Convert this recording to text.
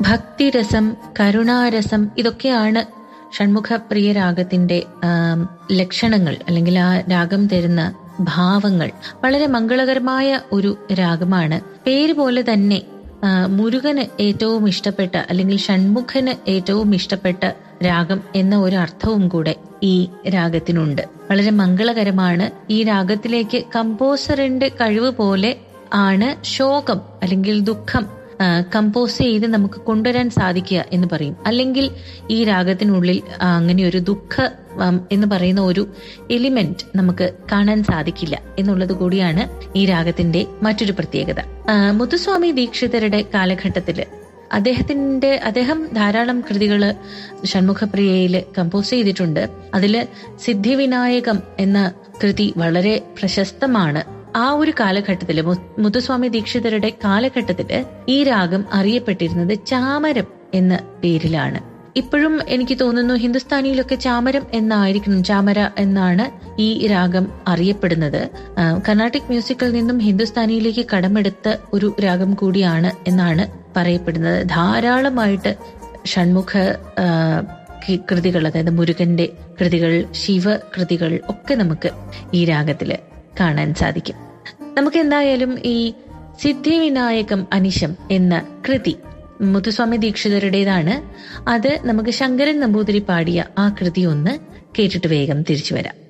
ഭക്തിരസം കരുണാരസം ഇതൊക്കെയാണ് ഷൺമുഖ പ്രിയ രാഗത്തിന്റെ ആം, ലക്ഷണങ്ങൾ അല്ലെങ്കിൽ ആ രാഗം തരുന്ന ഭാവങ്ങൾ വളരെ മംഗളകരമായ ഒരു രാഗമാണ് പേര് പോലെ തന്നെ ആ, മുരുകന് ഏറ്റവും ഇഷ്ടപ്പെട്ട അല്ലെങ്കിൽ ഷൺമുഖന് ഏറ്റവും ഇഷ്ടപ്പെട്ട രാഗം എന്ന ഒരു അർത്ഥവും കൂടെ ഈ രാഗത്തിനുണ്ട് വളരെ മംഗളകരമാണ് ഈ രാഗത്തിലേക്ക് കമ്പോസറിന്റെ കഴിവ് പോലെ ആണ് ശോകം അല്ലെങ്കിൽ ദുഃഖം ആ, കമ്പോസ് ചെയ്ത് നമുക്ക് കൊണ്ടുവരാൻ സാധിക്കുക എന്ന് പറയും അല്ലെങ്കിൽ ഈ രാഗത്തിനുള്ളിൽ ആ, അങ്ങനെ ഒരു ദുഃഖ ഉം, എന്ന് പറയുന്ന ഒരു എലിമെന്റ് നമുക്ക് കാണാൻ സാധിക്കില്ല എന്നുള്ളത് കൂടിയാണ് ഈ രാഗത്തിന്റെ മറ്റൊരു പ്രത്യേകത ആ, മുത്തുസ്വാമി ദീക്ഷിതരുടെ കാലഘട്ടത്തില് അദ്ദേഹത്തിന്റെ അദ്ദേഹം ധാരാളം കൃതികള് ഷൺമുഖപ്രിയയില് കമ്പോസ് ചെയ്തിട്ടുണ്ട് അതില് സിദ്ധിവിനായകം എന്ന കൃതി വളരെ പ്രശസ്തമാണ് ആ ഒരു കാലഘട്ടത്തില് മു- മുത്തുസ്വാമി ദീക്ഷിതരുടെ കാലഘട്ടത്തില് ഈ രാഗം അറിയപ്പെട്ടിരുന്നത് ചാമരം എന്ന പേരിലാണ് ഇപ്പോഴും എനിക്ക് തോന്നുന്നു ഹിന്ദുസ്ഥാനിയിലൊക്കെ ചാമരം എന്നായിരിക്കണം ചാമര എന്നാണ് ഈ രാഗം അറിയപ്പെടുന്നത് ആ, കർണാട്ടിക് മ്യൂസിക്കിൽ നിന്നും ഹിന്ദുസ്ഥാനിയിലേക്ക് കടമെടുത്ത ഒരു രാഗം കൂടിയാണ് എന്നാണ് പറയപ്പെടുന്നത് ധാരാളമായിട്ട് ഷൺമുഖ ആ, കി- കൃതികൾ അതായത് മുരുകന്റെ കൃതികൾ ശിവ കൃതികൾ ഒക്കെ നമുക്ക് ഈ രാഗത്തില് കാണാൻ സാധിക്കും നമുക്ക് എന്തായാലും ഈ സിദ്ധിവിനായകം അനിശം എന്ന കൃതി മുത്തുസ്വാമി ദീക്ഷിതരുടേതാണ് അത് നമുക്ക് ശങ്കരൻ നമ്പൂതിരി പാടിയ ആ കൃതി ഒന്ന് കേട്ടിട്ട് വേഗം തിരിച്ചു വരാം